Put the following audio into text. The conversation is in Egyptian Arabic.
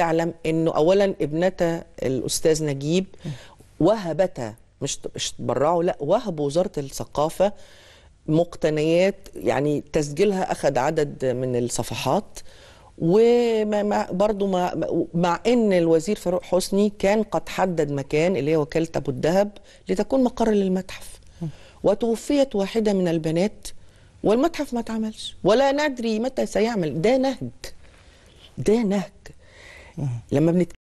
تعلم انه اولا ابنتا الاستاذ نجيب وهبتا مش مش تبرعوا لا وهبوا وزاره الثقافه مقتنيات يعني تسجيلها اخذ عدد من الصفحات وبرضه مع, مع ان الوزير فاروق حسني كان قد حدد مكان اللي هي وكاله ابو الدهب لتكون مقر للمتحف وتوفيت واحده من البنات والمتحف ما اتعملش ولا ندري متى سيعمل ده نهج ده نهج لما بنتكلم